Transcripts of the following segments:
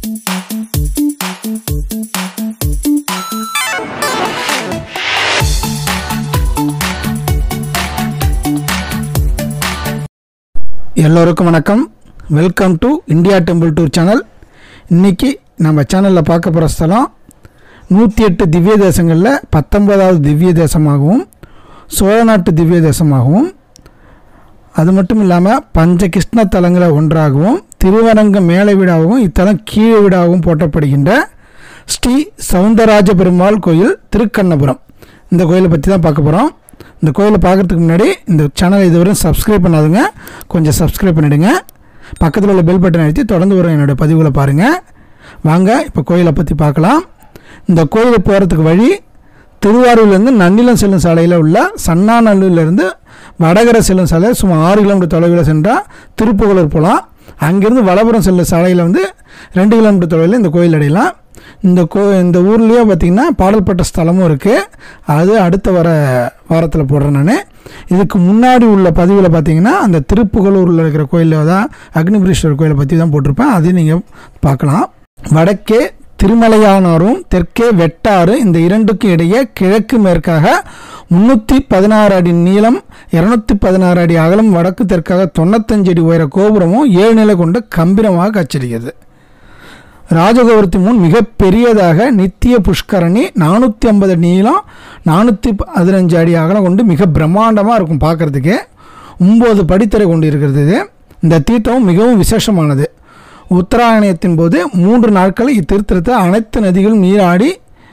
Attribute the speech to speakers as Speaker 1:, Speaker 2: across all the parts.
Speaker 1: எல்லோருக்கும் வணக்கம் welcome to India temple tour channel இன்னைக்கு நம்ம சேனலில் பார்க்க போகிற ஸ்தலம் நூற்றி எட்டு திவ்ய தேசங்களில் பத்தொன்பதாவது திவ்ய தேசமாகவும் சோழ நாட்டு திவ்ய தேசமாகவும் அது மட்டும் இல்லாமல் பஞ்ச கிருஷ்ண தலங்களில் ஒன்றாகவும் திருவரங்க மேலை வீடாகவும் இத்தலம் கீழே வீடாகவும் போற்றப்படுகின்ற ஸ்ரீ சவுந்தரராஜ பெருமாள் கோயில் திருக்கண்ணபுரம் இந்த கோயிலை பற்றி தான் பார்க்க போகிறோம் இந்த கோயிலை பார்க்குறதுக்கு முன்னாடி இந்த சேனலை இதுவரை சப்ஸ்கிரைப் பண்ணாதுங்க கொஞ்சம் சப்ஸ்கிரைப் பண்ணிவிடுங்க பக்கத்தில் உள்ள பெல் பட்டன் அழுத்தி தொடர்ந்து வரும் என்னோடய பதிவுகளை பாருங்கள் வாங்க இப்போ கோயிலை பற்றி பார்க்கலாம் இந்த கோயிலுக்கு போகிறதுக்கு வழி திருவாரூர்லேருந்து நன்னிலம் செல்லும் சாலையில் உள்ள சன்னாநல்லூர்லேருந்து வடகரை செல்லும் சாலை சுமார் ஆறு கிலோமீட்டர் தொலைவில் சென்றால் திருப்புகலூர் போகலாம் அங்கேருந்து வடபுறம் செல்லும் சாலையில் வந்து ரெண்டு கிலோமீட்டர் தொலைவில் இந்த கோயில் அடையலாம் இந்த கோ இந்த ஊர்லேயே பார்த்திங்கன்னா பாடல்பட்ட ஸ்தலமும் இருக்குது அது அடுத்த வர வாரத்தில் போடுறேன் நான் இதுக்கு முன்னாடி உள்ள பதிவில் பார்த்தீங்கன்னா அந்த திருப்புகலூரில் இருக்கிற கோயிலில் தான் அக்னிபுரீஸ்வரர் கோயிலை பற்றி தான் போட்டிருப்பேன் அதையும் நீங்கள் பார்க்கலாம் வடக்கே திருமலையானாரும் தெற்கே வெட்டாறு இந்த இரண்டுக்கும் இடையே கிழக்கு மேற்காக முந்நூற்றி பதினாறு அடி நீளம் இரநூத்தி பதினாறு அடி அகலம் வடக்கு தெற்காக தொண்ணூத்தஞ்சு அடி உயர கோபுரமும் ஏழு நிலை கொண்ட கம்பீரமாக காட்சியளிக்கிறது ராஜகோபுரத்தின் முன் மிக பெரியதாக நித்திய புஷ்கரணி நானூற்றி ஐம்பது நீளம் நானூற்றி பதினஞ்சு அடி அகலம் கொண்டு மிக பிரம்மாண்டமாக இருக்கும் பார்க்குறதுக்கு ஒம்பது படித்தரை கொண்டு இருக்கிறது இது இந்த தீர்த்தம் மிகவும் விசேஷமானது உத்தராயணத்தின் போது மூன்று நாட்கள் இத்தீர்த்தத்தை அனைத்து நதிகளும் நீராடி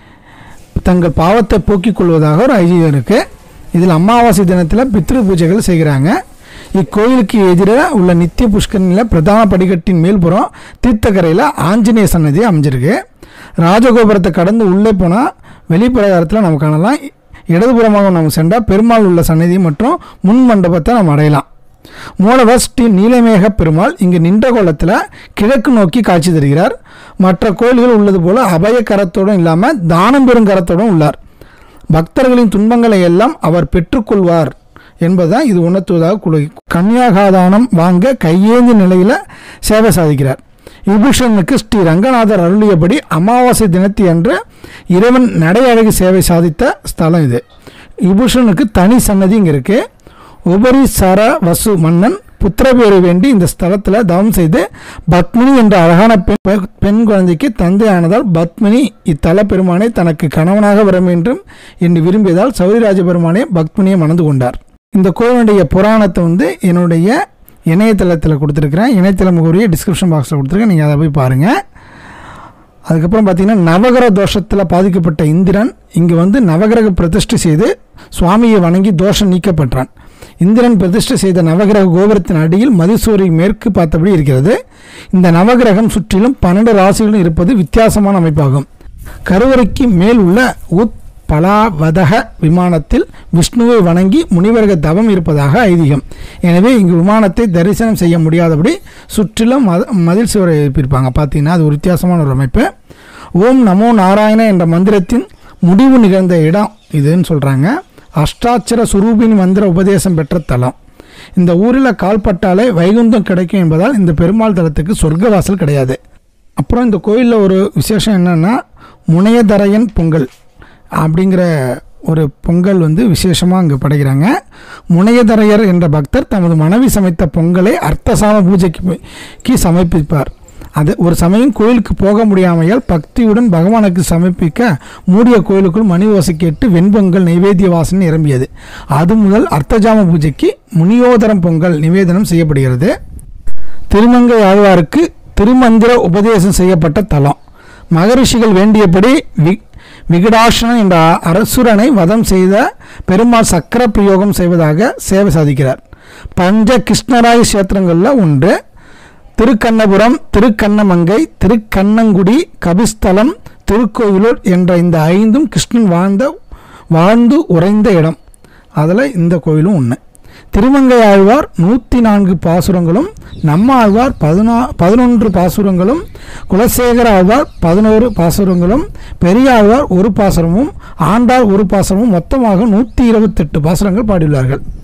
Speaker 1: தங்கள் பாவத்தை போக்கிக் கொள்வதாக ஒரு ஐதீகம் இருக்குது இதில் அமாவாசை தினத்தில் பித்ரு பூஜைகள் செய்கிறாங்க இக்கோயிலுக்கு எதிராக உள்ள நித்திய புஷ்கரனில் பிரதான படிக்கட்டின் மேல்புறம் தீர்த்தக்கரையில் ஆஞ்சநேய சன்னதி அமைஞ்சிருக்கு ராஜகோபுரத்தை கடந்து உள்ளே போனால் வெளிப்பிரகாரத்தில் நம்ம காணலாம் இடதுபுறமாக நம்ம சென்றால் பெருமாள் உள்ள சன்னதி மற்றும் முன் மண்டபத்தை நம்ம அடையலாம் மூலவர் ஸ்ரீ நீலமேக பெருமாள் இங்கு நின்ற கோலத்தில் கிழக்கு நோக்கி காட்சி தருகிறார் மற்ற கோயில்கள் உள்ளது போல அபய கரத்தோடும் இல்லாமல் தானம் பெறும் கரத்தோடும் உள்ளார் பக்தர்களின் துன்பங்களை எல்லாம் அவர் பெற்றுக்கொள்வார் என்பதுதான் இது உணர்த்துவதாக குழு கன்னியாகாதானம் வாங்க கையேந்தி நிலையில் சேவை சாதிக்கிறார் விபூஷணனுக்கு ஸ்ரீ ரங்கநாதர் அருளியபடி அமாவாசை தினத்தி அன்று இறைவன் நடையழகு சேவை சாதித்த ஸ்தலம் இது விபூஷணனுக்கு தனி சன்னதி இங்கே இருக்குது உபரி சர வசு மன்னன் புத்திரபேரை வேண்டி இந்த ஸ்தலத்தில் தவம் செய்து பத்மினி என்ற அழகான பெண் பெண் குழந்தைக்கு தந்தையானதால் பத்மினி இத்தல பெருமானை தனக்கு கணவனாக வர வேண்டும் என்று விரும்பியதால் சௌரிராஜ பெருமானே பத்மினியை மணந்து கொண்டார் இந்த கோவிலுடைய புராணத்தை வந்து என்னுடைய இணையதளத்தில் கொடுத்துருக்குறேன் இணையதள முகவரியை டிஸ்கிரிப்ஷன் பாக்ஸில் கொடுத்துருக்கேன் நீங்கள் அதை போய் பாருங்கள் அதுக்கப்புறம் பார்த்தீங்கன்னா நவகிரக தோஷத்தில் பாதிக்கப்பட்ட இந்திரன் இங்கே வந்து நவகிரக பிரதிஷ்டை செய்து சுவாமியை வணங்கி தோஷம் நீக்கப்பட்டான் இந்திரன் பிரதிஷ்டை செய்த நவகிரக கோபுரத்தின் அடியில் மதிசூரி மேற்கு பார்த்தபடி இருக்கிறது இந்த நவகிரகம் சுற்றிலும் பன்னெண்டு ராசிகளும் இருப்பது வித்தியாசமான அமைப்பாகும் கருவறைக்கு மேல் உள்ள உத் பலாவதக விமானத்தில் விஷ்ணுவை வணங்கி முனிவர்கள் தவம் இருப்பதாக ஐதீகம் எனவே இங்கு விமானத்தை தரிசனம் செய்ய முடியாதபடி சுற்றிலும் மத மதில் சுவரை எழுப்பியிருப்பாங்க பார்த்தீங்கன்னா அது ஒரு வித்தியாசமான ஒரு அமைப்பு ஓம் நமோ நாராயண என்ற மந்திரத்தின் முடிவு நிகழ்ந்த இடம் இதுன்னு சொல்கிறாங்க அஷ்டாட்சர சுரூபினி மந்திர உபதேசம் பெற்ற தலம் இந்த ஊரில் கால்பட்டாலே வைகுந்தம் கிடைக்கும் என்பதால் இந்த பெருமாள் தலத்துக்கு சொர்க்கவாசல் கிடையாது அப்புறம் இந்த கோயிலில் ஒரு விசேஷம் என்னென்னா முனையதரையன் பொங்கல் அப்படிங்கிற ஒரு பொங்கல் வந்து விசேஷமாக அங்கே படைக்கிறாங்க முனையதரையர் என்ற பக்தர் தமது மனைவி சமைத்த பொங்கலை அர்த்தசாம பூஜைக்கு சமர்ப்பிப்பார் அது ஒரு சமயம் கோயிலுக்கு போக முடியாமையால் பக்தியுடன் பகவானுக்கு சமர்ப்பிக்க மூடிய கோயிலுக்குள் மணி ஓசை கேட்டு வெண்பொங்கல் நைவேத்திய வாசனை நிரம்பியது அது முதல் அர்த்தஜாம பூஜைக்கு முனியோதரம் பொங்கல் நிவேதனம் செய்யப்படுகிறது திருமங்கை ஆழ்வாருக்கு திருமந்திர உபதேசம் செய்யப்பட்ட தலம் மகரிஷிகள் வேண்டியபடி வி விகடாசனன் என்ற அரசுரனை வதம் செய்த பெருமாள் சக்கர பிரயோகம் செய்வதாக சேவை சாதிக்கிறார் பஞ்ச கிருஷ்ணராய கஷேத்திரங்களில் ஒன்று திருக்கண்ணபுரம் திருக்கண்ணமங்கை திருக்கண்ணங்குடி கபிஸ்தலம் திருக்கோவிலூர் என்ற இந்த ஐந்தும் கிருஷ்ணன் வாழ்ந்த வாழ்ந்து உறைந்த இடம் அதில் இந்த கோயிலும் ஒன்று திருமங்கை ஆழ்வார் நூற்றி நான்கு பாசுரங்களும் நம்ம ஆழ்வார் பதினா பதினொன்று பாசுரங்களும் குலசேகர ஆழ்வார் பதினோரு பாசுரங்களும் பெரிய ஆழ்வார் ஒரு பாசுரமும் ஆண்டாள் ஒரு பாசுரமும் மொத்தமாக நூற்றி இருபத்தெட்டு பாசுரங்கள் பாடியுள்ளார்கள்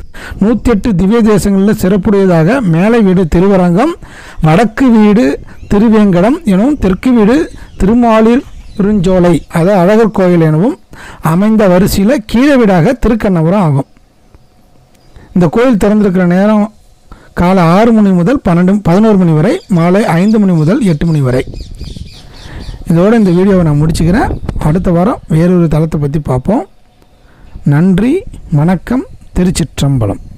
Speaker 1: நூற்றி எட்டு திவ்ய தேசங்களில் சிறப்புடையதாக மேலை வீடு திருவரங்கம் வடக்கு வீடு திருவேங்கடம் எனவும் தெற்கு வீடு திருமாலிர் பெருஞ்சோலை அதாவது அழகர் கோயில் எனவும் அமைந்த வரிசையில் கீழே வீடாக திருக்கண்ணபுரம் ஆகும் இந்த கோயில் திறந்திருக்கிற நேரம் காலை ஆறு மணி முதல் பன்னெண்டு பதினோரு மணி வரை மாலை ஐந்து மணி முதல் எட்டு மணி வரை இதோட இந்த வீடியோவை நான் முடிச்சுக்கிறேன் அடுத்த வாரம் வேறொரு தளத்தை பற்றி பார்ப்போம் நன்றி வணக்கம் திருச்சிற்றம்பலம்